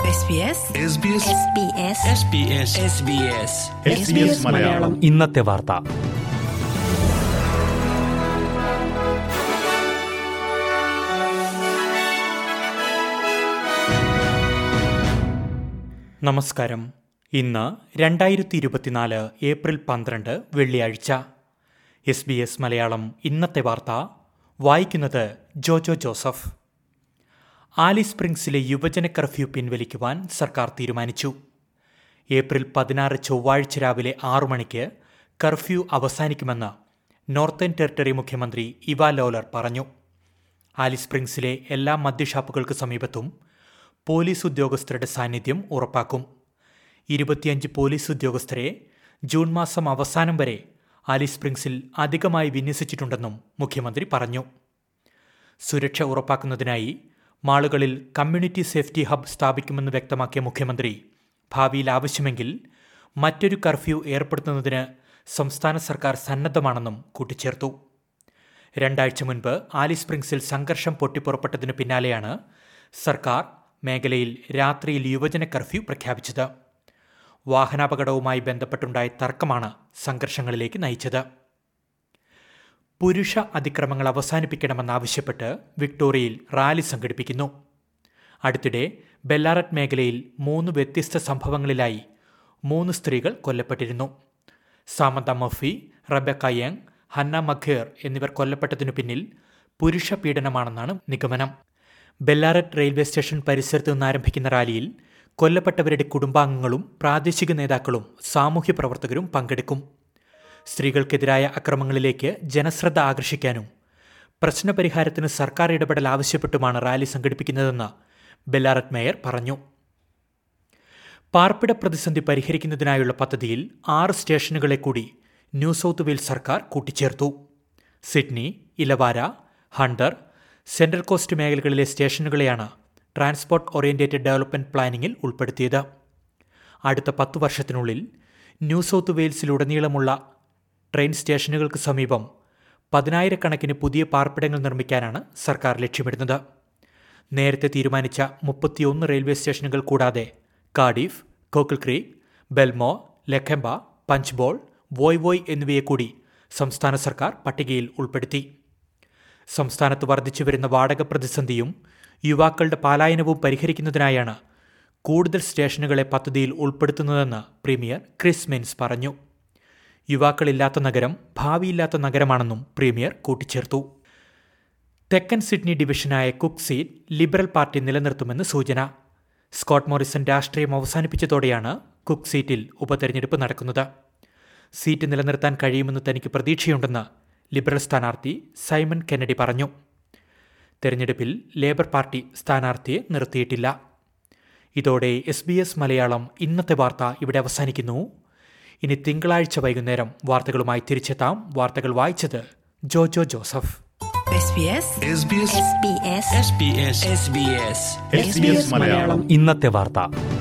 SBS Malayalam ഇന്നത്തെ വാർത്ത നമസ്കാരം ഇന്ന് രണ്ടായിരത്തി ഇരുപത്തിനാല് ഏപ്രിൽ പന്ത്രണ്ട് വെള്ളിയാഴ്ച എസ് ബി എസ് മലയാളം ഇന്നത്തെ വാർത്ത വായിക്കുന്നത് ജോജോ ജോസഫ് ആലി സ്പ്രിങ്സിലെ യുവജന കർഫ്യൂ പിൻവലിക്കുവാൻ സർക്കാർ തീരുമാനിച്ചു ഏപ്രിൽ പതിനാറ് ചൊവ്വാഴ്ച രാവിലെ ആറു മണിക്ക് കർഫ്യൂ അവസാനിക്കുമെന്ന് നോർത്തേൺ ടെറിട്ടറി മുഖ്യമന്ത്രി ഇവ ലോലർ പറഞ്ഞു ആലി സ്പ്രിങ്സിലെ എല്ലാ മദ്യഷാപ്പുകൾക്ക് സമീപത്തും പോലീസ് ഉദ്യോഗസ്ഥരുടെ സാന്നിധ്യം ഉറപ്പാക്കും ഇരുപത്തിയഞ്ച് പോലീസ് ഉദ്യോഗസ്ഥരെ ജൂൺ മാസം അവസാനം വരെ ആലി സ്പ്രിങ്സിൽ അധികമായി വിന്യസിച്ചിട്ടുണ്ടെന്നും മുഖ്യമന്ത്രി പറഞ്ഞു സുരക്ഷ ഉറപ്പാക്കുന്നതിനായി മാളുകളിൽ കമ്മ്യൂണിറ്റി സേഫ്റ്റി ഹബ് സ്ഥാപിക്കുമെന്ന് വ്യക്തമാക്കിയ മുഖ്യമന്ത്രി ഭാവിയിൽ ആവശ്യമെങ്കിൽ മറ്റൊരു കർഫ്യൂ ഏർപ്പെടുത്തുന്നതിന് സംസ്ഥാന സർക്കാർ സന്നദ്ധമാണെന്നും കൂട്ടിച്ചേർത്തു രണ്ടാഴ്ച മുൻപ് ആലി സ്പ്രിങ്സിൽ സംഘർഷം പൊട്ടിപ്പുറപ്പെട്ടതിനു പിന്നാലെയാണ് സർക്കാർ മേഖലയിൽ രാത്രിയിൽ യുവജന കർഫ്യൂ പ്രഖ്യാപിച്ചത് വാഹനാപകടവുമായി ബന്ധപ്പെട്ടുണ്ടായ തർക്കമാണ് സംഘർഷങ്ങളിലേക്ക് നയിച്ചത് പുരുഷ അതിക്രമങ്ങൾ അവസാനിപ്പിക്കണമെന്നാവശ്യപ്പെട്ട് വിക്ടോറിയയിൽ റാലി സംഘടിപ്പിക്കുന്നു അടുത്തിടെ ബെല്ലാററ്റ് മേഖലയിൽ മൂന്ന് വ്യത്യസ്ത സംഭവങ്ങളിലായി മൂന്ന് സ്ത്രീകൾ കൊല്ലപ്പെട്ടിരുന്നു Samantha Murphy Rebecca Young Hannah McGuire എന്നിവർ കൊല്ലപ്പെട്ടതിനു പിന്നിൽ പുരുഷ പീഡനമാണെന്നാണ് നിഗമനം ബെല്ലാററ്റ് റെയിൽവേ സ്റ്റേഷൻ പരിസരത്ത് നിന്ന് ആരംഭിക്കുന്ന റാലിയിൽ കൊല്ലപ്പെട്ടവരുടെ കുടുംബാംഗങ്ങളും പ്രാദേശിക നേതാക്കളും സാമൂഹ്യ പ്രവർത്തകരും പങ്കെടുക്കും സ്ത്രീകൾക്കെതിരായ അക്രമങ്ങളിലേക്ക് ജനശ്രദ്ധ ആകർഷിക്കാനും പ്രശ്നപരിഹാരത്തിന് സർക്കാർ ഇടപെടൽ ആവശ്യപ്പെട്ടുമാണ് റാലി സംഘടിപ്പിക്കുന്നതെന്ന് ബെല്ലാററ്റ് മേയർ പറഞ്ഞു പാർപ്പിട പ്രതിസന്ധി പരിഹരിക്കുന്നതിനായുള്ള പദ്ധതിയിൽ ആറ് സ്റ്റേഷനുകളെ കൂടി ന്യൂ സൗത്ത് വെയിൽസ് സർക്കാർ കൂട്ടിച്ചേർത്തു Sydney Illawarra Hunter Central Coast മേഖലകളിലെ സ്റ്റേഷനുകളെയാണ് ട്രാൻസ്പോർട്ട് ഓറിയന്റേറ്റഡ് ഡെവലപ്മെന്റ് പ്ലാനിങ്ങിൽ ഉൾപ്പെടുത്തിയത് അടുത്ത പത്തു വർഷത്തിനുള്ളിൽ ന്യൂ സൗത്ത് വെയിൽസിലുടനീളമുള്ള ട്രെയിൻ സ്റ്റേഷനുകൾക്ക് സമീപം പതിനായിരക്കണക്കിന് പുതിയ പാർപ്പിടങ്ങൾ നിർമ്മിക്കാനാണ് സർക്കാർ ലക്ഷ്യമിടുന്നത് നേരത്തെ തീരുമാനിച്ച മുപ്പത്തിയൊന്ന് റെയിൽവേ സ്റ്റേഷനുകൾ കൂടാതെ Cardiff Cockle Creek Belmore Lakemba Punchbowl Woy Woy എന്നിവയെ കൂടി സംസ്ഥാന സർക്കാർ പട്ടികയിൽ ഉൾപ്പെടുത്തി സംസ്ഥാനത്ത് വർദ്ധിച്ചു വരുന്ന വാടക പ്രതിസന്ധിയും യുവാക്കളുടെ പലായനവും പരിഹരിക്കുന്നതിനായാണ് കൂടുതൽ സ്റ്റേഷനുകളെ പദ്ധതിയിൽ ഉൾപ്പെടുത്തുന്നതെന്ന് പ്രീമിയർ ക്രിസ് മിൻസ് പറഞ്ഞു യുവാക്കളില്ലാത്ത നഗരം ഭാവിയില്ലാത്ത നഗരമാണെന്നും പ്രീമിയർ കൂട്ടിച്ചേർത്തു തെക്കൻ സിഡ്നി ഡിവിഷനായ കുക്ക് സീറ്റ് ലിബറൽ പാർട്ടി നിലനിർത്തുമെന്ന് സൂചന സ്കോട്ട് മോറിസൺ രാഷ്ട്രീയം അവസാനിപ്പിച്ചതോടെയാണ് കുക്ക് സീറ്റിൽ ഉപതെരഞ്ഞെടുപ്പ് നടക്കുന്നത് സീറ്റ് നിലനിർത്താൻ കഴിയുമെന്ന് തനിക്ക് പ്രതീക്ഷയുണ്ടെന്ന് ലിബറൽ സ്ഥാനാർത്ഥി സൈമൺ കെന്നഡി പറഞ്ഞു തെരഞ്ഞെടുപ്പിൽ ലേബർ പാർട്ടി സ്ഥാനാർത്ഥിയെ നിർത്തിയിട്ടില്ല ഇതോടെ എസ് ബി എസ് മലയാളം ഇന്നത്തെ വാർത്ത ഇവിടെ അവസാനിക്കുന്നു ഇനി തിങ്കളാഴ്ച വൈകുന്നേരം വാർത്തകളുമായി തിരിച്ചെത്താം വാർത്തകൾ വായിച്ചത് ജോജോ ജോസഫ് SBS ഇന്നത്തെ വാർത്ത